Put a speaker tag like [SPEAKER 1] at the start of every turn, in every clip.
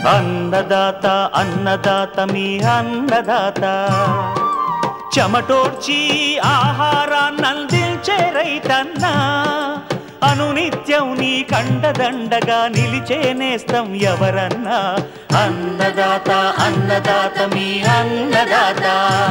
[SPEAKER 1] అన్నదాత అన్నదాత మీ అన్నదాత చెమటోడ్చి ఆహారాన్నందించే రైతన్నా అనునిత్యం నీ కండదండగా నిలిచే నేస్తం ఎవరన్నా అన్నదాత అన్నదాత మీ అన్నదాత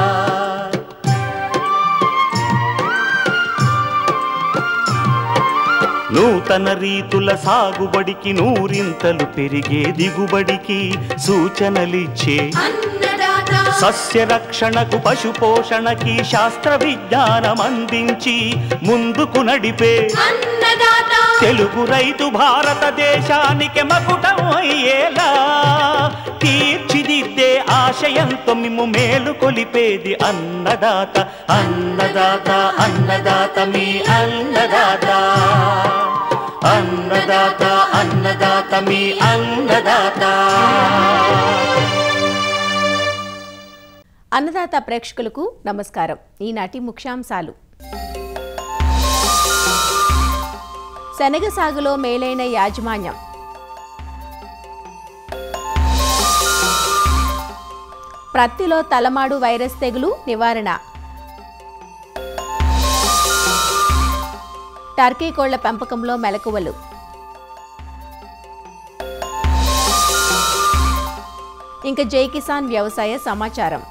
[SPEAKER 1] నూతన రీతుల సాగుబడికి నూరింతలు పెరిగే దిగుబడికి సూచనలిచ్చే
[SPEAKER 2] అన్నదాత
[SPEAKER 1] సస్య రక్షణకు పశు పోషణకి శాస్త్ర విజ్ఞానం అందించి ముందుకు నడిపే
[SPEAKER 2] అన్నదాత
[SPEAKER 1] తెలుగు రైతు భారతదేశానికి మకుటం అయ్యేలా తీర్చిదిద్దే ఆశయంతో మిమ్ము మేలు కొలిపేది అన్నదాత అన్నదాత అన్నదాత మీ అన్నదాత అన్నదాత అన్నదాత మీ అన్నదాత
[SPEAKER 3] అన్నదాత ప్రేక్షకులకు నమస్కారం ఈనాటి ముఖ్యాంశాలు శనగ సాగులో మేలైన యాజమాన్యం ప్రత్తిలో తలమాడు వైరస్ తెగులు నివారణ టర్కీ కోళ్ల పెంపకంలో మెలకువలు ఇంకా జై కిసాన్ వ్యవసాయ సమాచారం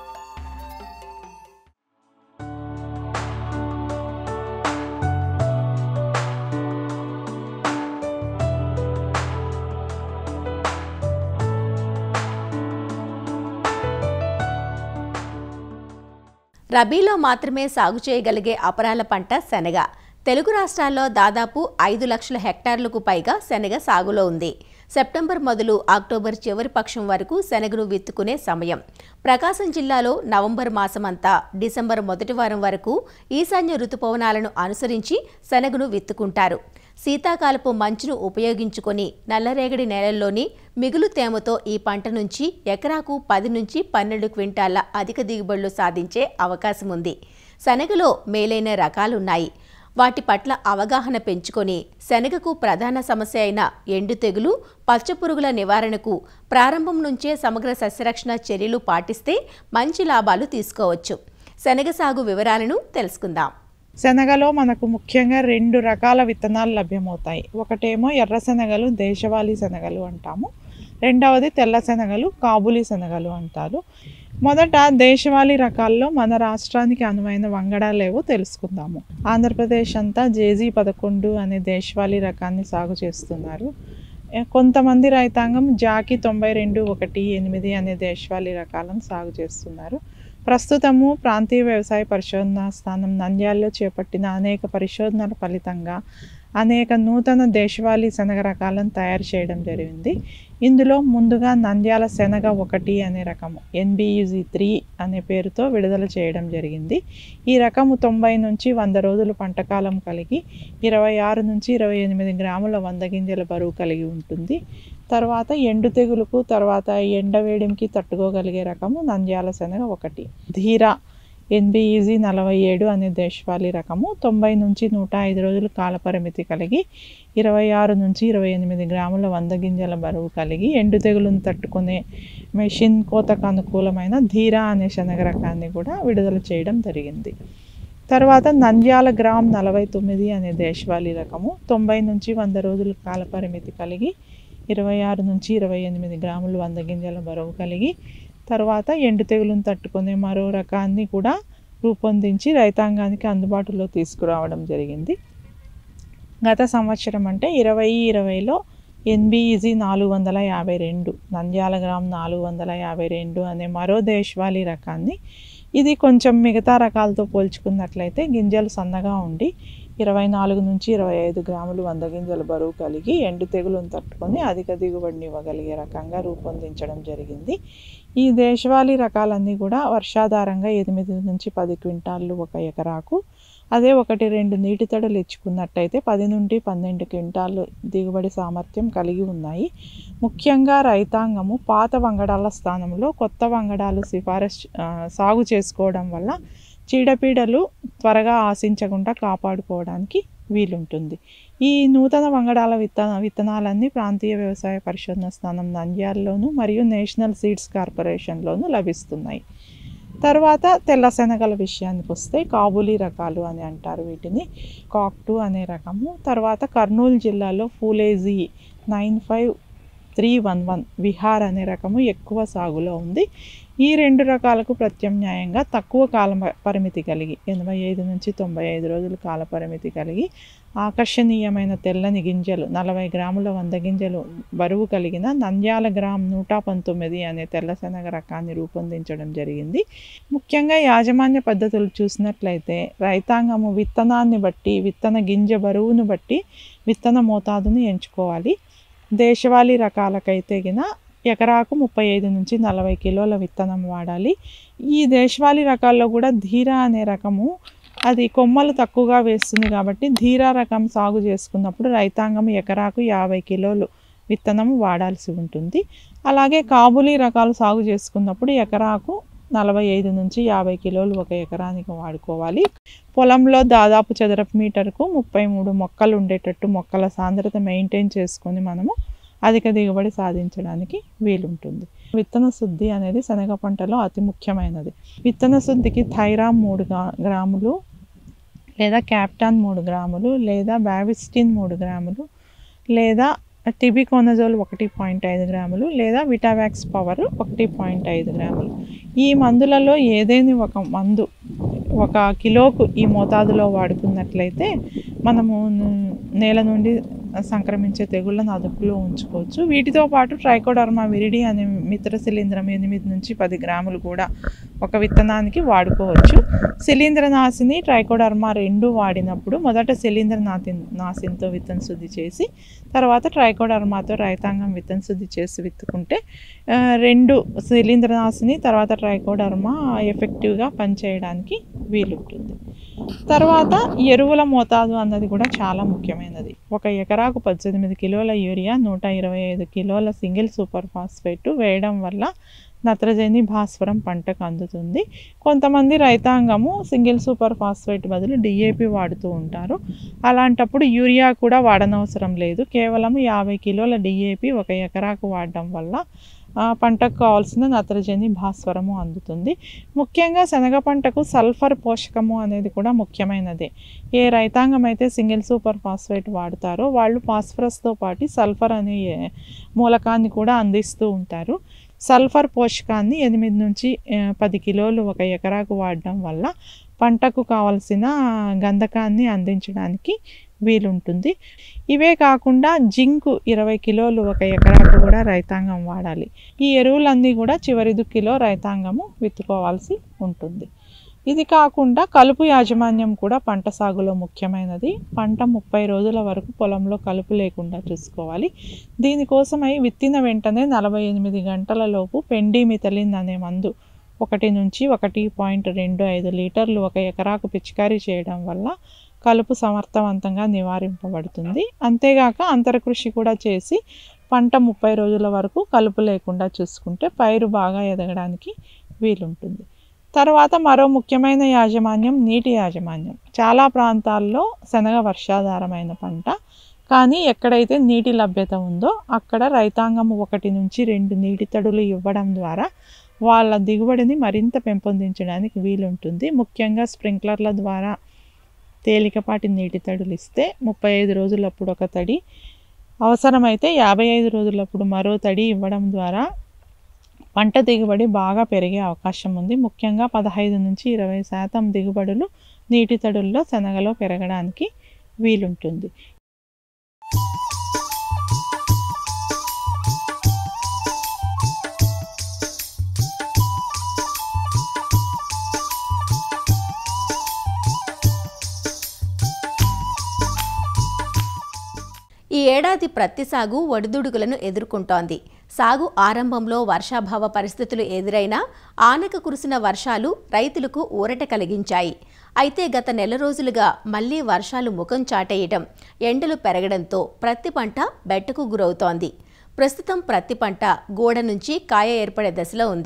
[SPEAKER 3] రబీలో మాత్రమే సాగు చేయగలిగే అపరాల పంట శనగ తెలుగు రాష్ట్రాల్లో దాదాపు ఐదు లక్షల హెక్టార్లకు పైగా శనగ సాగులో ఉంది సెప్టెంబర్ మొదలు అక్టోబర్ చివరి పక్షం వరకు శనగను విత్తుకునే సమయం ప్రకాశం జిల్లాలో నవంబర్ మాసమంతా డిసెంబర్ మొదటి వారం వరకు ఈశాన్య ఋతుపవనాలను అనుసరించి శనగను విత్తుకుంటారు శీతాకాలపు మంచును ఉపయోగించుకొని నల్లరేగడి నేలల్లోని మిగులు తేమతో ఈ పంట నుంచి ఎకరాకు పది నుంచి పన్నెండు క్వింటాల అధిక దిగుబడులు సాధించే అవకాశం ఉంది శనగలో మేలైన రకాలున్నాయి వాటి పట్ల అవగాహన పెంచుకొని శనగకు ప్రధాన సమస్య అయిన ఎండు తెగులు పచ్చపురుగుల నివారణకు ప్రారంభం నుంచే సమగ్ర సస్యరక్షణ చర్యలు పాటిస్తే మంచి లాభాలు తీసుకోవచ్చు శనగ సాగు వివరాలను తెలుసుకుందాం
[SPEAKER 4] శనగలో మనకు ముఖ్యంగా రెండు రకాల విత్తనాలు లభ్యమవుతాయి ఒకటేమో ఎర్ర శనగలు దేశవాళీ శనగలు అంటాము రెండవది తెల్ల శనగలు కాబూలీ శనగలు అంటారు మొదట దేశవాళీ రకాల్లో మన రాష్ట్రానికి అనువైన వంగడాలేవో తెలుసుకుందాము ఆంధ్రప్రదేశ్ అంతా జేజీ పదకొండు అనే దేశవాళీ రకాన్ని సాగు చేస్తున్నారు ఏ, కొంతమంది రైతాంగం జాకి తొంభై రెండు ఒకటి ఎనిమిది అనే దేశవాళీ రకాలను సాగు చేస్తున్నారు ప్రస్తుతము ప్రాంతీయ వ్యవసాయ పరిశోధనా స్థానం నంద్యాలలో చేపట్టిన అనేక పరిశోధనల ఫలితంగా అనేక నూతన దేశవాళీ శనగ రకాలను తయారు చేయడం జరిగింది ఇందులో ముందుగా నంద్యాల శనగ ఒకటి అనే రకము ఎన్బియుజి త్రీ అనే పేరుతో విడుదల చేయడం జరిగింది ఈ రకము తొంభై నుంచి వంద రోజులు పంటకాలం కలిగి ఇరవై ఆరు నుంచి ఇరవై ఎనిమిది గ్రాముల వంద గింజల బరువు కలిగి ఉంటుంది తర్వాత ఎండు తెగులుకు తర్వాత ఎండవేడికి తట్టుకోగలిగే రకము నంద్యాల శనగ ఒకటి ధీరా ఎన్బిఈజీ నలభై ఏడు అనే దేశవాళీ రకము తొంభై నుంచి నూట ఐదు రోజులు కాలపరిమితి కలిగి ఇరవై ఆరు నుంచి ఇరవై ఎనిమిది గ్రాముల వంద గింజల బరువు కలిగి ఎండు తెగులును తట్టుకునే మెషిన్ కోతకు అనుకూలమైన ధీరా అనే శనగ రకాన్ని కూడా విడుదల చేయడం జరిగింది తర్వాత నంద్యాల గ్రామ్ నలభై తొమ్మిది అనే దేశవాళీ రకము తొంభై నుంచి వంద రోజుల కాలపరిమితి కలిగి ఇరవై ఆరు నుంచి ఇరవై ఎనిమిది గ్రాములు వంద గింజల బరువు కలిగి తర్వాత ఎండు తెగులును తట్టుకునే మరో రకాన్ని కూడా రూపొందించి రైతాంగానికి అందుబాటులో తీసుకురావడం జరిగింది గత సంవత్సరం అంటే ఇరవై ఇరవైలో ఎన్బిఈజీ నాలుగు వందల యాభై రెండు నంద్యాల గ్రామ్ నాలుగు వందల యాభై రెండు అనే మరో దేశవాళీ రకాన్ని ఇది కొంచెం మిగతా రకాలతో పోల్చుకున్నట్లయితే గింజలు సన్నగా ఉండి ఇరవై నాలుగు నుంచి ఇరవై ఐదు గ్రాములు వంద గింజల బరువు కలిగి ఎండు తెగులును తట్టుకొని అధిక దిగుబడిని ఇవ్వగలిగే రకంగా రూపొందించడం జరిగింది ఈ దేశవాళీ రకాలన్నీ కూడా వర్షాధారంగా ఎనిమిది నుంచి పది క్వింటాళ్ళు ఒక ఎకరాకు అదే ఒకటి రెండు నీటి తడులు ఇచ్చుకున్నట్టయితే పది నుండి పన్నెండు క్వింటాళ్ళు దిగుబడి సామర్థ్యం కలిగి ఉన్నాయి ముఖ్యంగా రైతాంగము పాత వంగడాల స్థానంలో కొత్త వంగడాలు సిఫారసు ఆ, సాగు చేసుకోవడం వల్ల చీడపీడలు త్వరగా ఆశించకుండా కాపాడుకోవడానికి వీలుంటుంది ఈ నూతన వంగడాల విత్తన విత్తనాలన్నీ ప్రాంతీయ వ్యవసాయ పరిశోధన స్థానం నంద్యాలలోను మరియు నేషనల్ సీడ్స్ కార్పొరేషన్లోను లభిస్తున్నాయి తర్వాత తెల్ల శనగల విషయానికి వస్తే కాబూలీ రకాలు అని అంటారు వీటిని కాక్టు అనే రకము తర్వాత కర్నూలు జిల్లాలో Phule G nine five three one one Vihar అనే రకము ఎక్కువ సాగులో ఉంది ఈ రెండు రకాలకు ప్రత్యామ్నాయంగా తక్కువ కాల పరిమితి కలిగి ఎనభై ఐదు నుంచి తొంభై ఐదు రోజుల కాల పరిమితి కలిగి ఆకర్షణీయమైన తెల్లని గింజలు నలభై గ్రాముల వంద గింజలు బరువు కలిగిన నంద్యాల గ్రామ్ నూట పంతొమ్మిది అనే తెల్లశనగ రకాన్ని రూపొందించడం జరిగింది ముఖ్యంగా యాజమాన్య పద్ధతులు చూసినట్లయితే రైతాంగము విత్తనాన్ని బట్టి విత్తన గింజ బరువును బట్టి విత్తన మోతాదును ఎంచుకోవాలి దేశవాళీ రకాలకైతే గిన ఎకరాకు ముప్పై ఐదు నుంచి నలభై కిలోల విత్తనం వాడాలి ఈ దేశవాళీ రకాల్లో కూడా ధీరా అనే రకము అది కొమ్మలు తక్కువగా వేస్తుంది కాబట్టి ధీరా రకం సాగు చేసుకున్నప్పుడు రైతాంగం ఎకరాకు యాభై కిలోలు విత్తనం వాడాల్సి ఉంటుంది అలాగే కాబూలీ రకాలు సాగు చేసుకున్నప్పుడు ఎకరాకు నలభై ఐదు నుంచి యాభై కిలోలు ఒక ఎకరానికి వాడుకోవాలి పొలంలో దాదాపు చదరపు మీటర్కు ముప్పై మూడు మొక్కలు ఉండేటట్టు మొక్కల సాంద్రత మెయింటైన్ చేసుకొని మనము అధిక దిగుబడి సాధించడానికి వీలుంటుంది విత్తన శుద్ధి అనేది శనగ పంటలో అతి ముఖ్యమైనది విత్తన శుద్ధికి థైరామ్ మూడు గా- గ్రాములు లేదా క్యాప్టాన్ మూడు గ్రాములు లేదా బ్యావిస్టిన్ మూడు గ్రాములు లేదా టిబికోనజోల్ ఒకటి పాయింట్ ఐదు గ్రాములు లేదా విటావాక్స్ పవర్ ఒకటి పాయింట్ ఐదు గ్రాములు ఈ మందులలో ఏదేని ఒక మందు ఒక కిలోకు ఈ మోతాదులో వాడుకున్నట్లయితే మనము ను- నేల నుండి సంక్రమించే తెగుళ్ళను అదుపులో ఉంచుకోవచ్చు వీటితో పాటు ట్రైకోడర్మా విరిడి అనే మిత్ర శిలీంద్రం ఎనిమిది నుంచి పది గ్రాములు కూడా ఒక విత్తనానికి వాడుకోవచ్చు శిలీంద్రనాశిని ట్రైకోడర్మా రెండు వాడినప్పుడు మొదట శిలీంద్రనాథి నాశినితో విత్తన శుద్ధి చేసి తర్వాత ట్రైకోడర్మాతో రైతాంగం విత్తన శుద్ధి చేసి విత్తుకుంటే ఆ, రెండు శిలీంద్రనాశిని తర్వాత ట్రైకోడర్మా ఎఫెక్టివ్గా పనిచేయడానికి వీలుంటుంది తర్వాత ఎరువుల మోతాదు అన్నది కూడా చాలా ముఖ్యమైనది ఒక ఎకరాకు పద్దెనిమిది కిలోల యూరియా నూట ఇరవై ఐదు కిలోల సింగిల్ సూపర్ ఫాస్ఫేట్ వేయడం వల్ల నత్రజని భాస్వరం పంటకు అందుతుంది కొంతమంది రైతాంగము సింగిల్ సూపర్ ఫాస్ఫేట్ బదులు డిఏపి వాడుతూ ఉంటారు అలాంటప్పుడు యూరియా కూడా వాడనవసరం లేదు కేవలం యాభై కిలోల డిఏపి ఒక ఎకరాకు వాడడం వల్ల ఆ, పంటకు కావాల్సిన నత్రజని భాస్వరము అందుతుంది ముఖ్యంగా శనగ పంటకు సల్ఫర్ పోషకము అనేది కూడా ముఖ్యమైనదే ఏ రైతాంగం అయితే సింగిల్ సూపర్ ఫాస్ఫేట్ వాడతారో వాళ్ళు ఫాస్ఫరస్తో పాటు సల్ఫర్ అనే మూలకాన్ని కూడా అందిస్తూ ఉంటారు సల్ఫర్ పోషకాన్ని ఎనిమిది నుంచి ఆ, పది కిలోలు ఒక ఎకరాకు వాడడం వల్ల పంటకు కావలసిన గంధకాన్ని అందించడానికి వీలుంటుంది ఇవే కాకుండా జింకు ఇరవై కిలోలు ఒక ఎకరాకు కూడా రైతాంగం వాడాలి ఈ ఎరువులన్నీ కూడా చివరి దుక్కిలో రైతాంగము విత్తుకోవాల్సి ఉంటుంది ఇది కాకుండా కలుపు యాజమాన్యం కూడా పంట సాగులో ముఖ్యమైనది పంట ముప్పై రోజుల వరకు పొలంలో కలుపు లేకుండా చూసుకోవాలి దీనికోసమై విత్తిన వెంటనే నలభై ఎనిమిది గంటల లోపు పెండిమిథలిన్ అనే మందు ఒకటి నుంచి ఒకటి పాయింట్ రెండు ఐదు లీటర్లు ఒక ఎకరాకు పిచికారీ చేయడం వల్ల కలుపు సమర్థవంతంగా నివారింపబడుతుంది అంతేగాక అంతరకృషి కూడా చేసి పంట ముప్పై రోజుల వరకు కలుపు లేకుండా చూసుకుంటే పైరు బాగా ఎదగడానికి వీలుంటుంది తర్వాత మరో ముఖ్యమైన యాజమాన్యం నీటి యాజమాన్యం చాలా ప్రాంతాల్లో శనగ వర్షాధారమైన పంట కానీ ఎక్కడైతే నీటి లభ్యత ఉందో అక్కడ రైతాంగం ఒకటి నుంచి రెండు నీటి తడులు ఇవ్వడం ద్వారా వాళ్ళ దిగుబడిని మరింత పెంపొందించడానికి వీలుంటుంది ముఖ్యంగా స్ప్రింక్లర్ల ద్వారా తేలికపాటి నీటి తడులు ఇస్తే ముప్పై ఐదు రోజులప్పుడు ఒక తడి అవసరమైతే యాభై ఐదు రోజులప్పుడు మరో తడి ఇవ్వడం ద్వారా పంట దిగుబడి బాగా పెరిగే అవకాశం ఉంది ముఖ్యంగా పదహైదు నుంచి ఇరవై శాతం దిగుబడులు నీటి తడుల్లో శనగలో పెరగడానికి వీలుంటుంది
[SPEAKER 3] ఈ ఏడాది ప్రత్తి సాగు ఒడిదుడుకులను ఎదుర్కొంటోంది సాగు ఆరంభంలో వర్షాభావ పరిస్థితులు ఎదురైనా ఆనక కురిసిన వర్షాలు రైతులకు ఊరట కలిగించాయి అయితే గత నెల రోజులుగా మళ్లీ వర్షాలు ముఖం చాటేయటం ఎండలు పెరగడంతో ప్రత్తి పంట బెట్టకు గురవుతోంది ప్రస్తుతం ప్రత్తి పంట గోడ నుంచి కాయ ఏర్పడే దశలో ఉంది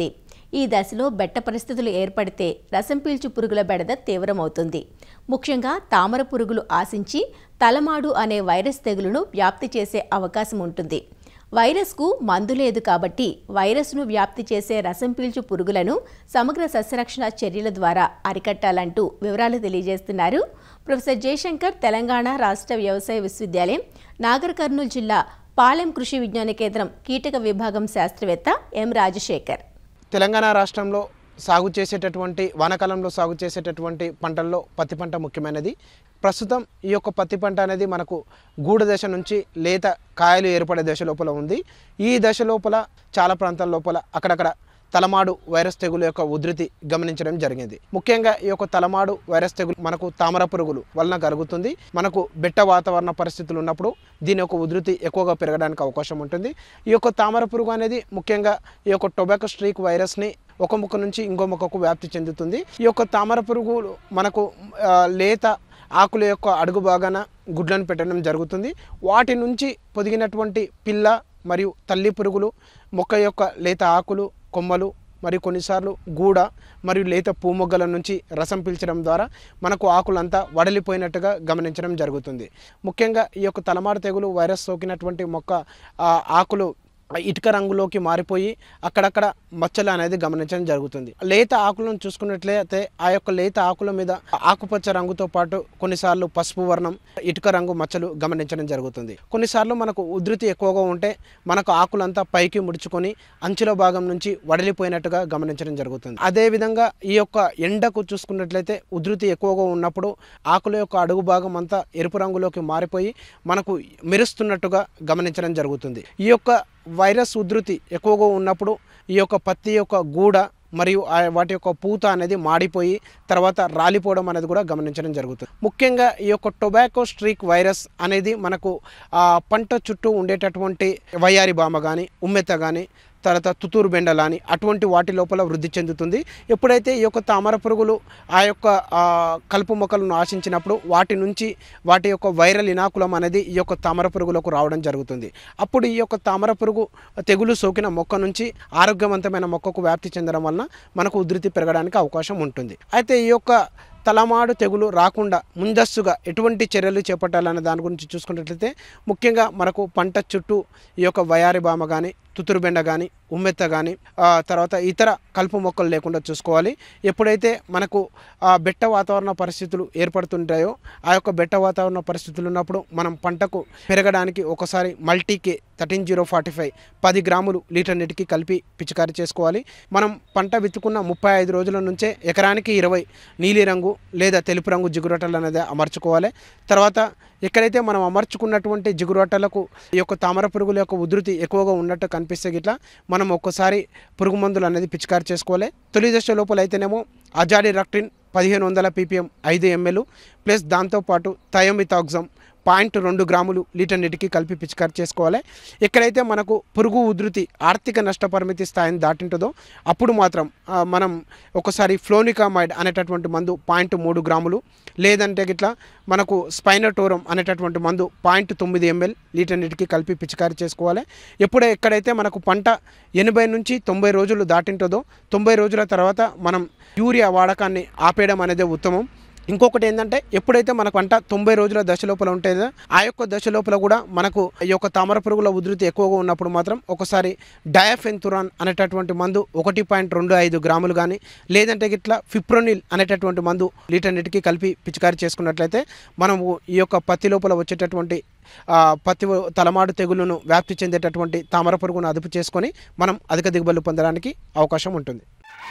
[SPEAKER 3] ఈ దశలో బెట్ట పరిస్థితులు ఏర్పడితే రసం పీల్చు పురుగుల బెడద తీవ్రమవుతుంది ముఖ్యంగా తామర పురుగులు ఆశించి తలమాడు అనే వైరస్ తెగులును వ్యాప్తి చేసే అవకాశం ఉంటుంది వైరస్కు మందు లేదు కాబట్టి వైరస్ను వ్యాప్తి చేసే రసం పీల్చు పురుగులను సమగ్ర సస్యరక్షణ చర్యల ద్వారా అరికట్టాలంటూ వివరాలు తెలియజేస్తున్నారు ప్రొఫెసర్ జయశంకర్ తెలంగాణ రాష్ట్ర వ్యవసాయ విశ్వవిద్యాలయం నాగర్ కర్నూలు జిల్లా పాలెం కృషి విజ్ఞాన కేంద్రం కీటక విభాగం శాస్త్రవేత్త ఎం రాజశేఖర్
[SPEAKER 5] తెలంగాణ రాష్ట్రంలో సాగు చేసేటటువంటి వానాకాలంలో సాగు చేసేటటువంటి పంటల్లో పత్తి పంట ముఖ్యమైనది ప్రస్తుతం ఈ యొక్క పత్తి పంట అనేది మనకు గూడు దశ నుంచి లేత కాయలు ఏర్పడే దశ లోపల ఉంది ఈ దశ లోపల చాలా ప్రాంతాల లోపల అక్కడక్కడ తలమాడు వైరస్ తెగులు యొక్క ఉధృతి గమనించడం జరిగింది ముఖ్యంగా ఈ యొక్క తలమాడు వైరస్ తెగులు మనకు తామర పురుగులు వలన కలుగుతుంది మనకు బెట్ట వాతావరణ పరిస్థితులు ఉన్నప్పుడు దీని యొక్క ఉధృతి ఎక్కువగా పెరగడానికి అవకాశం ఉంటుంది ఈ యొక్క తామర పురుగు అనేది ముఖ్యంగా ఈ యొక్క టొబాకో స్ట్రీక్ వైరస్ని ఒక మొక్క నుంచి ఇంకో మొక్కకు వ్యాప్తి చెందుతుంది ఈ యొక్క తామర పురుగు మనకు ఆ, లేత ఆకుల యొక్క అడుగు భాగాన గుడ్లను పెట్టడం జరుగుతుంది వాటి నుంచి పొదిగినటువంటి పిల్ల మరియు తల్లి పురుగులు మొక్క యొక్క లేత ఆకులు కొమ్మలు మరియు కొన్నిసార్లు గూడ మరియు లేత పూమొగ్గల నుంచి రసం పీల్చడం ద్వారా మనకు ఆకులంతా వడలిపోయినట్టుగా గమనించడం జరుగుతుంది ముఖ్యంగా ఈ యొక్క తలమారు తెగులు వైరస్ సోకినటువంటి మొక్క ఆ, ఆకులు ఇటుక రంగులోకి మారిపోయి అక్కడక్కడ మచ్చలు అనేది గమనించడం జరుగుతుంది లేత ఆకులను చూసుకున్నట్లయితే ఆ యొక్క లేత ఆకుల మీద ఆకుపచ్చ రంగుతో పాటు కొన్నిసార్లు పసుపు వర్ణం ఇటుక రంగు మచ్చలు గమనించడం జరుగుతుంది కొన్నిసార్లు మనకు ఉధృతి ఎక్కువగా ఉంటే మనకు ఆకులంతా పైకి ముడుచుకొని అంచుల భాగం నుంచి వడలిపోయినట్టుగా గమనించడం జరుగుతుంది అదేవిధంగా ఈ యొక్క ఎండకు చూసుకున్నట్లయితే ఉధృతి ఎక్కువగా ఉన్నప్పుడు ఆకుల యొక్క అడుగు భాగం అంతా ఎరుపు రంగులోకి మారిపోయి మనకు మెరుస్తున్నట్టుగా గమనించడం జరుగుతుంది ఈ యొక్క వైరస్ ఉధృతి ఎక్కువగా ఉన్నప్పుడు ఈ యొక్క పత్తి యొక్క గూడ మరియు ఆ వాటి యొక్క పూత అనేది మాడిపోయి తర్వాత రాలిపోవడం అనేది కూడా గమనించడం జరుగుతుంది ముఖ్యంగా ఈ యొక్క టొబాకో స్ట్రీక్ వైరస్ అనేది మనకు ఆ పంట చుట్టూ ఉండేటటువంటి వయ్యారి బామ కానీ ఉమ్మెత్త కానీ తర్వాత తుతూరు బెండలాని అటువంటి వాటి లోపల వృద్ధి చెందుతుంది ఎప్పుడైతే ఈ యొక్క తామర పురుగులు ఆ యొక్క ఆ, కలుపు మొక్కలను ఆశించినప్పుడు వాటి నుంచి వాటి యొక్క వైరల్ ఇనాకులం అనేది ఈ యొక్క తామర పురుగులకు రావడం జరుగుతుంది అప్పుడు ఈ యొక్క తామర పురుగు తెగులు సోకిన మొక్క నుంచి ఆరోగ్యవంతమైన మొక్కకు వ్యాప్తి చెందడం వలన మనకు ఉధృతి పెరగడానికి అవకాశం ఉంటుంది అయితే ఈ యొక్క తలమాడు తెగులు రాకుండా ముందస్తుగా ఎటువంటి చర్యలు చేపట్టాలనే దాని గురించి చూసుకున్నట్లయితే ముఖ్యంగా మనకు పంట చుట్టూ ఈ యొక్క వయారి బామ కానీ తుతురుబెండ కానీ ఉమ్మెత్త కానీ తర్వాత ఇతర కలుపు మొక్కలు లేకుండా చూసుకోవాలి ఎప్పుడైతే మనకు ఆ బెట్ట వాతావరణ పరిస్థితులు ఏర్పడుతుంటాయో ఆ యొక్క బెట్ట వాతావరణ పరిస్థితులు ఉన్నప్పుడు మనం పంటకు పెరగడానికి ఒకసారి multi K thirteen zero forty five పది గ్రాములు లీటర్ నీటికి కలిపి పిచికారీ చేసుకోవాలి మనం పంట విత్తుకున్న ముప్పై ఐదు రోజుల నుంచే ఎకరానికి ఇరవై నీలిరంగు లేదా తెలుపు రంగు జిగురొట్టలు అనేది అమర్చుకోవాలి తర్వాత ఎక్కడైతే మనం అమర్చుకున్నటువంటి జిగురొట్టలకు ఈ యొక్క తామర పురుగుల యొక్క ఉధృతి ఎక్కువగా ఉన్నట్టు కనిపిస్తే గిట్లా మనం ఒక్కసారి పురుగు మందులు అనేది పిచికారీ చేసుకోవాలి తొలి దశ లోపల అయితేనేమో అజాడి రక్టిన్ పదిహేను వందల పీపీఎం ఐదు ఎంఎల్ ప్లస్ దాంతోపాటు థయోమితాక్సమ్ పాయింట్ రెండు గ్రాములు లీటర్ నీటికి కలిపి పిచికారి చేసుకోవాలి ఎక్కడైతే మనకు పురుగు ఉధృతి ఆర్థిక నష్టపరిమితి స్థాయిని దాటింటుందో అప్పుడు మాత్రం ఆ, మనం ఒకసారి ఫ్లోనికామైడ్ అనేటటువంటి మందు పాయింట్ మూడు గ్రాములు లేదంటే గిట్లా మనకు స్పైనటోరం అనేటటువంటి మందు పాయింట్ తొమ్మిది ఎంఎల్ లీటర్ నీటికి కలిపి పిచికారి చేసుకోవాలి ఎప్పుడే ఎక్కడైతే మనకు పంట ఎనభై నుంచి తొంభై రోజులు దాటింటుందో తొంభై రోజుల తర్వాత మనం యూరియా వాడకాన్ని ఆపేయడం అనేది ఉత్తమం ఇంకొకటి ఏంటంటే ఎప్పుడైతే మనకు పంట తొంభై రోజుల దశ లోపల ఉంటుందో ఆ యొక్క దశ లోపల కూడా మనకు ఈ యొక్క తామర పురుగుల ఉధృతి ఎక్కువగా ఉన్నప్పుడు మాత్రం ఒకసారి డయాఫెన్తురాన్ అనేటటువంటి మందు ఒకటి పాయింట్ రెండు ఐదు గ్రాములు కానీ లేదంటే గిట్లా ఫిప్రోనిల్ అనేటటువంటి మందు లీటర్ నీటికి కలిపి పిచికారీ చేసుకున్నట్లయితే మనము ఈ యొక్క పత్తి లోపల వచ్చేటటువంటి ఆ, పత్తి తలమాడు తెగులును వ్యాప్తి చెందేటటువంటి తామర పురుగును అదుపు చేసుకొని మనం అధిక దిగుబడులు పొందడానికి అవకాశం ఉంటుంది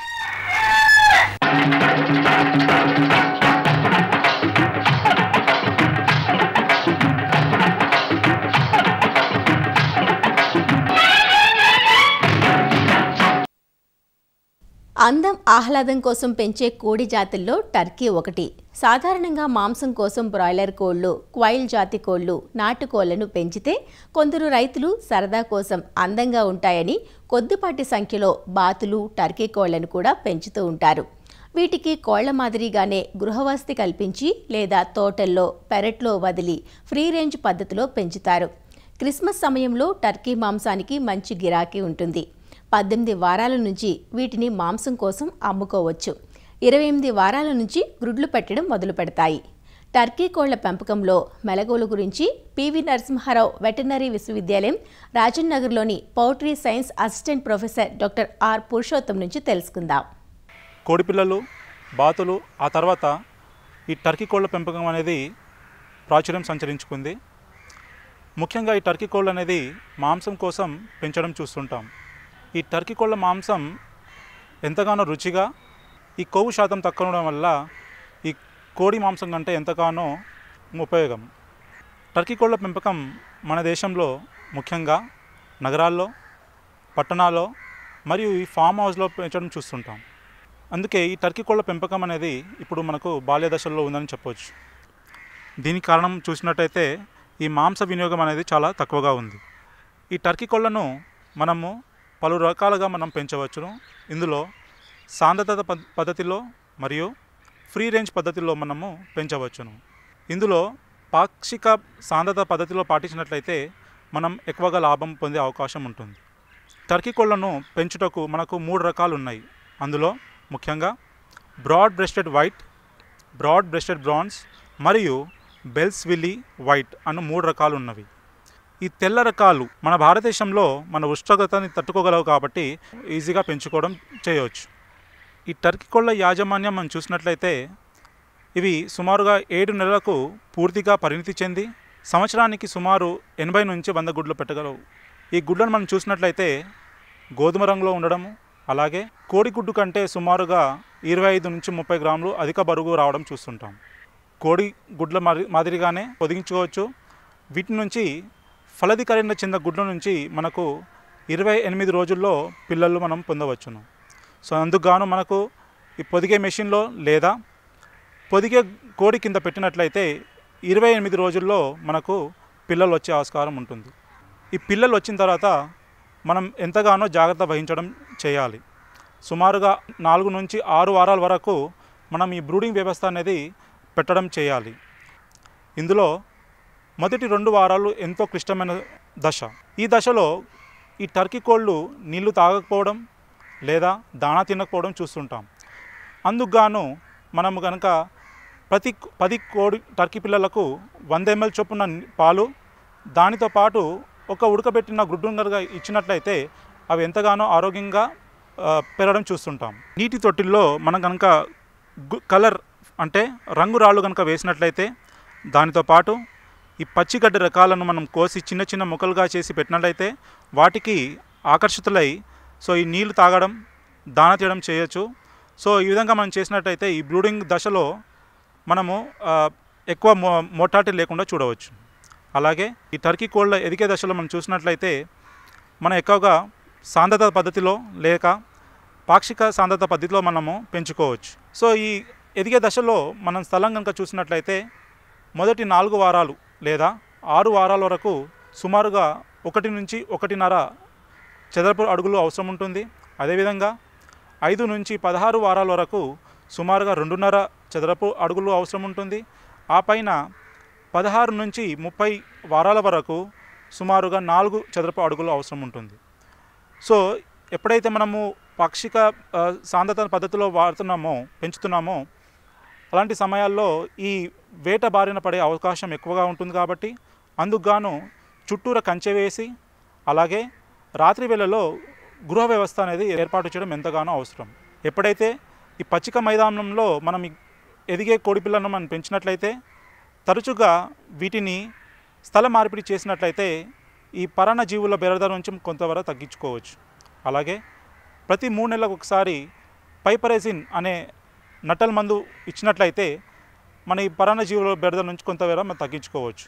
[SPEAKER 3] అందం ఆహ్లాదం కోసం పెంచే కోడి జాతుల్లో టర్కీ ఒకటి సాధారణంగా మాంసం కోసం బ్రాయిలర్ కోళ్లు క్వైల్ జాతి కోళ్లు నాటుకోళ్లను పెంచితే కొందరు రైతులు సరదా కోసం అందంగా ఉంటాయని కొద్దిపాటి సంఖ్యలో బాతులు టర్కీ కోళ్లను కూడా పెంచుతూ ఉంటారు వీటికి కోళ్ల మాదిరిగానే గృహవసతి కల్పించి లేదా తోటల్లో పెరట్లో వదిలి ఫ్రీ రేంజ్ పద్ధతిలో పెంచుతారు క్రిస్మస్ సమయంలో టర్కీ మాంసానికి మంచి గిరాకీ ఉంటుంది పద్దెనిమిది వారాల నుంచి వీటిని మాంసం కోసం అమ్ముకోవచ్చు ఇరవై ఎనిమిది వారాల నుంచి గ్రుడ్లు పెట్టడం మొదలు పెడతాయి టర్కీ కోళ్ల పెంపకంలో మెలకువల గురించి పివి నరసింహారావు వెటర్నరీ విశ్వవిద్యాలయం రాజన్ నగర్లోని poultry science assistant professor doctor R Purushottam నుంచి తెలుసుకుందాం
[SPEAKER 6] కోడిపిల్లలు బాతులు ఆ తర్వాత ఈ టర్కీ కోళ్ళ పెంపకం అనేది ప్రాచుర్యం సంచరించుకుంది ముఖ్యంగా ఈ టర్కీ కోళ్ళు అనేది మాంసం కోసం పెంచడం చూస్తుంటాం ఈ టర్కీ కోళ్ళ మాంసం ఎంతగానో రుచిగా ఈ కొవ్వు శాతం తక్కువ ఉండడం వల్ల ఈ కోడి మాంసం కంటే ఎంతగానో ఉపయోగం టర్కీ కోళ్ళ పెంపకం మన దేశంలో ముఖ్యంగా నగరాల్లో పట్టణాల్లో మరియు ఈ ఫామ్ హౌస్లో పెంచడం చూస్తుంటాం అందుకే ఈ టర్కీ కోళ్ళ పెంపకం అనేది ఇప్పుడు మనకు బాల్య దశల్లో ఉందని చెప్పవచ్చు దీనికి కారణం చూసినట్టయితే ఈ మాంస వినియోగం అనేది చాలా తక్కువగా ఉంది ఈ టర్కీ కోళ్ళను మనము పలు రకాలుగా మనం పెంచవచ్చును ఇందులో సాంద్రత పద్- పద్ధతిలో మరియు ఫ్రీ రేంజ్ పద్ధతిలో మనము పెంచవచ్చును ఇందులో పాక్షిక సాంద్రత పద్ధతిలో పాటించినట్లయితే మనం ఎక్కువగా లాభం పొందే అవకాశం ఉంటుంది టర్కీ కోళ్లను పెంచుటకు మనకు మూడు రకాలు ఉన్నాయి అందులో ముఖ్యంగా broad breasted white broad breasted bronze మరియు బెల్స్ విల్లీ వైట్ అన్న మూడు రకాలు ఉన్నవి ఈ తెల్ల రకాలు మన భారతదేశంలో మన ఉష్ణోగ్రతని తట్టుకోగలవు కాబట్టి ఈజీగా పెంచుకోవడం చేయవచ్చు ఈ టర్కీ కోళ్ళ యాజమాన్యం మనం చూసినట్లయితే ఇవి సుమారుగా ఏడు నెలలకు పూర్తిగా పరిణితి చెంది సంవత్సరానికి సుమారు ఎనభై నుంచి వంద గుడ్లు పెట్టగలవు ఈ గుడ్లను మనం చూసినట్లయితే గోధుమ రంగులో ఉండడము అలాగే కోడి గుడ్డు కంటే సుమారుగా ఇరవై ఐదు నుంచి ముప్పై గ్రాములు అధిక బరువు రావడం చూస్తుంటాం కోడి గుడ్ల మాదిరి మాదిరిగానే పొదిగించుకోవచ్చు వీటి నుంచి ఫలదీకరణ చెందిన గుడ్ల నుంచి మనకు ఇరవై ఎనిమిది రోజుల్లో పిల్లలు మనం పొందవచ్చును సో అందుకు గాను మనకు ఈ పొదిగే మెషిన్లో లేదా పొదిగే కోడి కింద పెట్టినట్లయితే ఇరవై ఎనిమిది రోజుల్లో మనకు పిల్లలు వచ్చే ఆస్కారం ఉంటుంది ఈ పిల్లలు వచ్చిన తర్వాత మనం ఎంతగానో జాగ్రత్త వహించడం చేయాలి సుమారుగా నాలుగు నుంచి ఆరు వారాల వరకు మనం ఈ బ్రూడింగ్ వ్యవస్థ అనేది పెట్టడం చేయాలి ఇందులో మొదటి రెండు వారాలు ఎంతో క్లిష్టమైన దశ ఈ దశలో ఈ టర్కీ కోళ్ళు నీళ్లు తాగకపోవడం లేదా దాణా తినకపోవడం చూస్తుంటాం అందుకు గాను మనము కనుక ప్రతి పది కోడి టర్కీ పిల్లలకు వంద ఎంఎల్ చొప్పున పాలు దానితో పాటు ఒక ఉడకబెట్టిన గుడ్డుంగరగా ఇచ్చినట్లయితే అవి ఎంతగానో ఆరోగ్యంగా ఆ, పెరగడం చూస్తుంటాం నీటి తొట్టిల్లో మనం కనుక గు- కలర్ అంటే రంగు రాళ్ళు కనుక వేసినట్లయితే దానితో పాటు ఈ పచ్చిగడ్డ రకాలను మనం కోసి చిన్న చిన్న ముక్కలుగా చేసి పెట్టినట్లయితే వాటికి ఆకర్షితులై సో ఈ నీళ్లు తాగడం దాన తీయడం చేయొచ్చు సో ఈ విధంగా మనం చేసినట్టయితే ఈ బ్రూడింగ్ దశలో మనము ఆ, ఎక్కువ మో మోటాలిటీ లేకుండా చూడవచ్చు అలాగే ఈ టర్కీ కోళ్ళ ఎదిగే దశలో మనం చూసినట్లయితే మనం ఎక్కువగా సాంద్రత పద్ధతిలో లేక పాక్షిక సాంద్రత పద్ధతిలో మనము పెంచుకోవచ్చు సో ఈ ఎదిగే దశలో మనం స్థలం కనుక చూసినట్లయితే మొదటి నాలుగు వారాలు లేదా ఆరు వారాల వరకు సుమారుగా ఒకటి నుంచి ఒకటిన్నర చదరపు అడుగులు అవసరం ఉంటుంది అదేవిధంగా ఐదు నుంచి పదహారు వారాల వరకు సుమారుగా రెండున్నర చదరపు అడుగులు అవసరం ఉంటుంది ఆ పైన పదహారు నుంచి ముప్పై వారాల వరకు సుమారుగా నాలుగు చదరపు అడుగులు అవసరం ఉంటుంది సో ఎప్పుడైతే మనము పాక్షిక ఆ, సాంద్రత పద్ధతిలో వాడుతున్నామో పెంచుతున్నామో అలాంటి సమయాల్లో ఈ వేట బారిన పడే అవకాశం ఎక్కువగా ఉంటుంది కాబట్టి అందుకు గాను చుట్టూర కంచె వేసి అలాగే రాత్రి వేళలో గృహ వ్యవస్థ అనేది ఏర్పాటు చేయడం ఎంతగానో అవసరం ఎప్పుడైతే ఈ పచ్చిక మైదానంలో మనం ఈ ఎదిగే కోడిపిల్లను మనం పెంచినట్లయితే తరచుగా వీటిని స్థల మార్పిడి చేసినట్లయితే ఈ పరాణ జీవుల బెరద నుంచి కొంతవరకు తగ్గించుకోవచ్చు అలాగే ప్రతి మూడు నెలలకు ఒకసారి పైపరేసిన్ అనే నట్టల మందు ఇచ్చినట్లయితే మన ఈ పరాణ జీవుల బెరద నుంచి కొంతవరకు మనం తగ్గించుకోవచ్చు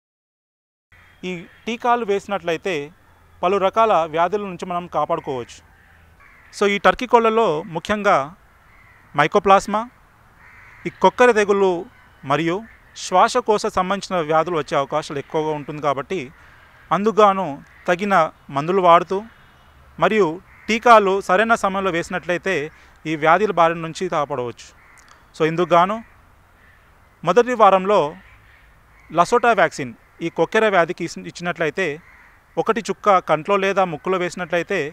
[SPEAKER 6] ఈ టీకాలు వేసినట్లయితే పలు రకాల వ్యాధుల నుంచి మనం కాపాడుకోవచ్చు సో ఈ టర్కీ కోళ్ళలో ముఖ్యంగా మైకోప్లాస్మా ఈ కొక్కర తెగులు మరియు శ్వాసకోశ సంబంధించిన వ్యాధులు వచ్చే అవకాశాలు ఎక్కువగా ఉంటుంది కాబట్టి అందుగాను తగిన మందులు వాడుతూ మరియు టీకాలు సరైన సమయంలో వేసినట్లయితే ఈ వ్యాధుల బారి నుంచి కాపాడవచ్చు సో ఇందుకు గాను మొదటి వారంలో లసోటా వ్యాక్సిన్ ఈ కొక్కెర వ్యాధికి ఇస్- ఇచ్చినట్లయితే ఒకటి చుక్క కంట్లో లేదా ముక్కులో వేసినట్లయితే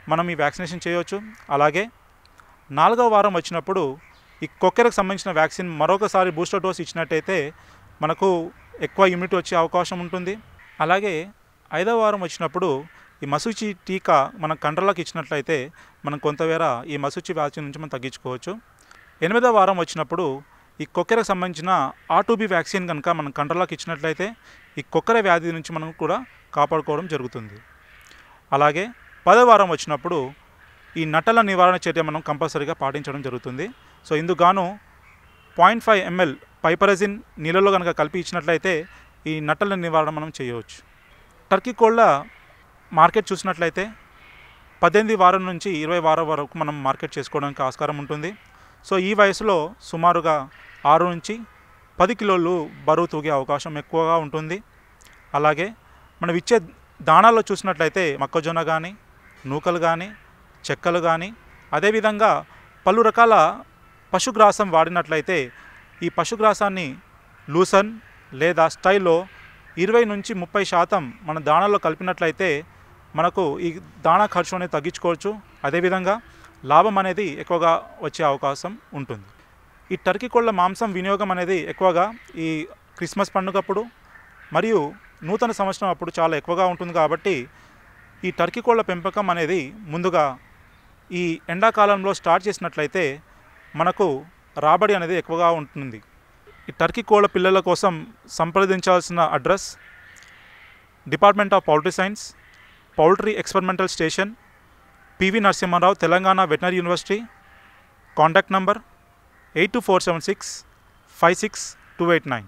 [SPEAKER 6] మనం ఈ వ్యాక్సినేషన్ చేయవచ్చు అలాగే నాలుగవ వారం వచ్చినప్పుడు ఈ కొక్కెరకు సంబంధించిన వ్యాక్సిన్ మరొకసారి బూస్టర్ డోస్ ఇచ్చినట్టయితే మనకు ఎక్కువ ఇమ్యూనిటీ వచ్చే అవకాశం ఉంటుంది అలాగే ఐదవ వారం వచ్చినప్పుడు ఈ మసూచి టీకా మనం కంట్రోల్లోకి ఇచ్చినట్లయితే మనం కొంతవేర ఈ మసూచి వ్యాధి నుంచి మనం తగ్గించుకోవచ్చు ఎనిమిదవ వారం వచ్చినప్పుడు ఈ కొక్కెరకు సంబంధించిన ఆటూబీ వ్యాక్సిన్ కనుక మనం కంట్రోల్లోకి ఇచ్చినట్లయితే ఈ కొక్కెర వ్యాధి నుంచి మనం కూడా కాపాడుకోవడం జరుగుతుంది అలాగే పదవ వారం వచ్చినప్పుడు ఈ నట్టల నివారణ చర్య మనం కంపల్సరీగా పాటించడం జరుగుతుంది సో ఇందుకు గాను పాయింట్ ఫైవ్ ఎంఎల్ పైపరజిన్ నీళ్ళలో కనుక కలిపి ఇచ్చినట్లయితే ఈ నట్టల నివారణ మనం చేయవచ్చు టర్కీ కోళ్ళ మార్కెట్ చూసినట్లయితే పద్దెనిమిది వారం నుంచి ఇరవై వారం వరకు మనం మార్కెట్ చేసుకోవడానికి ఆస్కారం ఉంటుంది సో ఈ వయసులో సుమారుగా ఆరు నుంచి పది కిలోలు బరువు తూగే అవకాశం ఎక్కువగా ఉంటుంది అలాగే మనం ఇచ్చే దాణాల్లో చూసినట్లయితే మొక్కజొన్న కానీ నూకలు కానీ చెక్కలు కానీ అదేవిధంగా పలు రకాల పశుగ్రాసం వాడినట్లయితే ఈ పశుగ్రాసాన్ని లూసన్ లేదా స్టైల్లో ఇరవై నుంచి ముప్పై శాతం మన దాణాల్లో కలిపినట్లయితే మనకు ఈ దాణా ఖర్చు అనేది తగ్గించుకోవచ్చు అదేవిధంగా లాభం అనేది ఎక్కువగా వచ్చే అవకాశం ఉంటుంది ఈ టర్కీ కోళ్ళ మాంసం వినియోగం అనేది ఎక్కువగా ఈ క్రిస్మస్ పండుగప్పుడు మరియు నూతన సంవత్సరం అప్పుడు చాలా ఎక్కువగా ఉంటుంది కాబట్టి ఈ టర్కీ కోళ్ళ పెంపకం అనేది ముందుగా ఈ ఎండాకాలంలో స్టార్ట్ చేసినట్లయితే మనకు రాబడి అనేది ఎక్కువగా ఉంటుంది ఈ టర్కీ కోళ్ళ పిల్లల కోసం సంప్రదించాల్సిన address department of poultry science poultry experimental station PV Narasimha Rao Telangana veterinary university contact number eight two four seven six five six two eight nine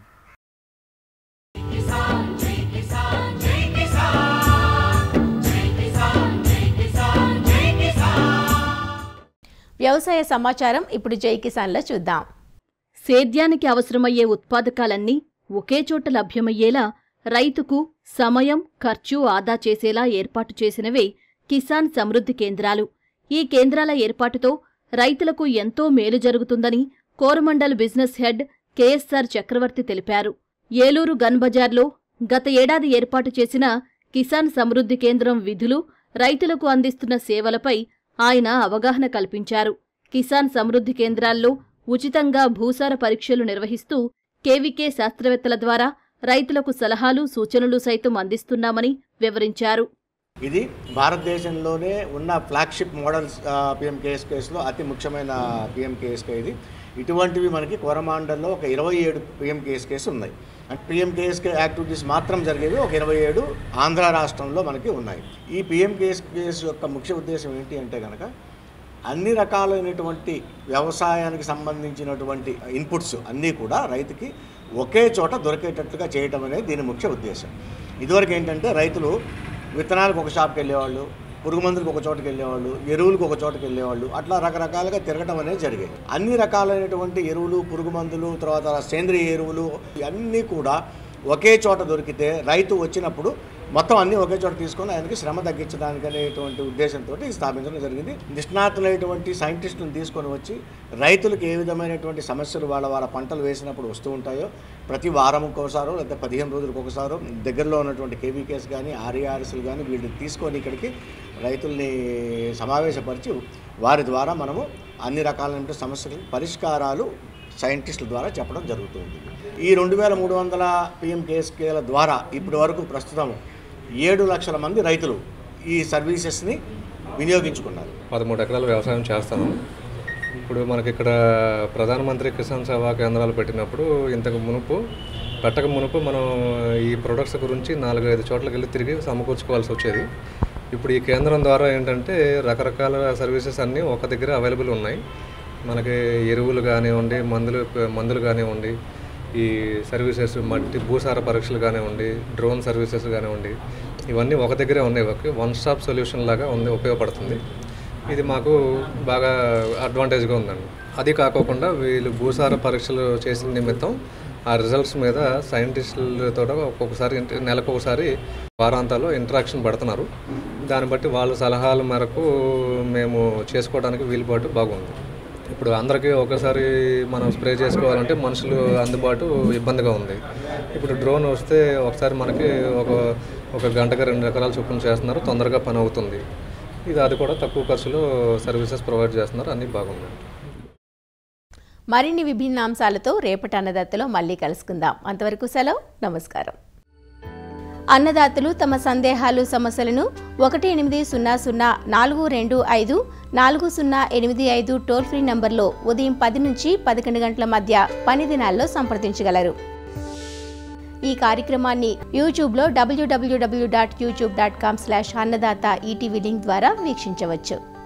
[SPEAKER 3] వ్యవసాయ సమాచారం ఇప్పుడు జై కిసాన్లో చూద్దాం
[SPEAKER 7] సేద్యానికి అవసరమయ్యే ఉత్పాదకాలన్నీ ఒకే చోట లభ్యమయ్యేలా రైతుకు సమయం ఖర్చు ఆదా చేసేలా ఏర్పాటు చేసినవే కిసాన్ సమృద్ధి కేంద్రాలు ఈ కేంద్రాల ఏర్పాటుతో రైతులకు ఎంతో మేలు జరుగుతుందని కోరమండల్ బిజినెస్ హెడ్ కెఎస్ఆర్ చక్రవర్తి తెలిపారు ఏలూరు గన్ బజార్లో గత ఏడాది ఏర్పాటు చేసిన కిసాన్ సమృద్ధి కేంద్రం విధులు రైతులకు అందిస్తున్న సేవలపై ఆయన అవగాహన కల్పించారు కిసాన్ సమృద్ధి కేంద్రాల్లో ఉచితంగా భూసార పరీక్షలు నిర్వహిస్తూ కేవీకే శాస్త్రవేత్తల ద్వారా రైతులకు సలహాలు సూచనలు సైతం అందిస్తున్నామని వివరించారు
[SPEAKER 8] ఇది భారతదేశంలోనే ఉన్న ఫ్లాగ్షిప్ మోడల్ పిఎంకేఎస్కేస్లో అతి ముఖ్యమైన పిఎంకేఎస్కే ఇది ఇటువంటివి మనకి కోరమాండల్లో ఒక ఇరవై ఏడు పిఎంకేఎస్కేస్ ఉన్నాయి అంటే పిఎంకేఎస్కే యాక్టివిటీస్ మాత్రం జరిగేవి ఒక ఇరవై ఏడు ఆంధ్ర రాష్ట్రంలో మనకి ఉన్నాయి ఈ పిఎంకేఎస్కేస్ యొక్క ముఖ్య ఉద్దేశం ఏంటి అంటే కనుక అన్ని రకాలైనటువంటి వ్యవసాయానికి సంబంధించినటువంటి ఇన్పుట్స్ అన్నీ కూడా రైతుకి ఒకే చోట దొరికేటట్లుగా చేయటం అనేది దీని ముఖ్య ఉద్దేశం ఇదివరకు ఏంటంటే రైతులు విత్తనాలకు ఒక షాప్కి వెళ్ళేవాళ్ళు పురుగు మందులకు ఒక చోటకి వెళ్ళేవాళ్ళు ఎరువులకు ఒక చోటకి వెళ్ళేవాళ్ళు అట్లా రకరకాలుగా తిరగటం అనేది జరిగేది అన్ని రకాలైనటువంటి ఎరువులు పురుగు మందులు తర్వాత సేంద్రియ ఎరువులు ఇవన్నీ కూడా ఒకే చోట దొరికితే రైతు వచ్చినప్పుడు మొత్తం అన్నీ ఒకే చోట తీసుకొని ఆయనకి శ్రమ తగ్గించడానికి అనేటువంటి ఉద్దేశంతో ఇది స్థాపించడం జరిగింది నిష్ణాతులైనటువంటి సైంటిస్టులను తీసుకొని వచ్చి రైతులకు ఏ విధమైనటువంటి సమస్యలు వాళ్ళ వాళ్ళ పంటలు వేసినప్పుడు వస్తూ ఉంటాయో ప్రతి వారం ఒకసారో లేదా పదిహేను రోజులకు ఒకసారో దగ్గరలో ఉన్నటువంటి కేవీకేస్ కానీ ఆర్ఈఆర్ఎస్లు కానీ వీళ్ళు తీసుకొని ఇక్కడికి రైతుల్ని సమావేశపరిచి వారి ద్వారా మనము అన్ని రకాలైన సమస్యలకు పరిష్కారాలు సైంటిస్టుల ద్వారా చెప్పడం జరుగుతుంది ఈ రెండు వేల మూడు వందల పిఎంకేఎస్కేల ద్వారా ఇప్పటి వరకు ప్రస్తుతం ఏడు లక్షల మంది రైతులు ఈ సర్వీసెస్ని వినియోగించుకున్నారు
[SPEAKER 9] పదమూడు ఎకరాల వ్యవసాయం చేస్తాను ఇప్పుడు మనకి ఇక్కడ ప్రధానమంత్రి కిసాన్ సేవా కేంద్రాలు పెట్టినప్పుడు ఇంతకు మునుపు పెట్టక మునుపు మనం ఈ ప్రొడక్ట్స్ గురించి నాలుగు ఐదు చోట్లకి వెళ్ళి తిరిగి సమకూర్చుకోవాల్సి వచ్చేది ఇప్పుడు ఈ కేంద్రం ద్వారా ఏంటంటే రకరకాల సర్వీసెస్ అన్నీ ఒక దగ్గర అవైలబుల్ ఉన్నాయి మనకి ఎరువులు కానివ్వండి మందులు మందులు కానివ్వండి ఈ సర్వీసెస్ మట్టి భూసార పరీక్షలు కానివ్వండి డ్రోన్ సర్వీసెస్ కానివ్వండి ఇవన్నీ ఒక దగ్గరే ఉన్నాయి ఒక వన్ స్టాప్ సొల్యూషన్ లాగా ఉంది ఉపయోగపడుతుంది ఇది మాకు బాగా అడ్వాంటేజ్గా ఉందండి అది కాకోకుండా వీళ్ళు భూసార పరీక్షలు చేసిన నిమిత్తం ఆ రిజల్ట్స్ మీద సైంటిస్టులతో ఒక్కొక్కసారి ఇంట- నెలకు ఒకసారి వారాంతాల్లో ఇంటరాక్షన్ పడుతున్నారు దాన్ని బట్టి వాళ్ళ సలహాల మేరకు మేము చేసుకోవడానికి వీలుబాటు బాగుంది ఇప్పుడు అందరికీ ఒకసారి మనం స్ప్రే చేసుకోవాలంటే మనుషులు అందుబాటు ఇబ్బందిగా ఉంది ఇప్పుడు డ్రోన్ వస్తే ఒకసారి మనకి ఒక ఒక గంటకి రెండు ఎకరాలు చొప్పున చేస్తున్నారు తొందరగా పని అవుతుంది ఇది అది కూడా తక్కువ ఖర్చులో సర్వీసెస్ ప్రొవైడ్ చేస్తున్నారు అన్నీ బాగున్నాయి
[SPEAKER 3] మరిన్ని విభిన్న అంశాలతో రేపటి అన్నదాతలో మళ్ళీ కలుసుకుందాం అంతవరకు సెలవు నమస్కారం అన్నదాతలు తమ సందేహాలు సమస్యలను ఒకటి ఎనిమిది సున్నా సున్నా నాలుగు రెండు ఐదు నాలుగు సున్నా ఎనిమిది ఐదు టోల్ ఫ్రీ నంబర్లో ఉదయం పది నుంచి పదకొండు గంటల మధ్య పని దినాల్లో సంప్రదించగలరు ఈ కార్యక్రమాన్ని యూట్యూబ్లో డబ్ల్యూడబ్ల్యూడబ్ల్యూ dot YouTube dot com slash Annadata ETV link ద్వారా వీక్షించవచ్చు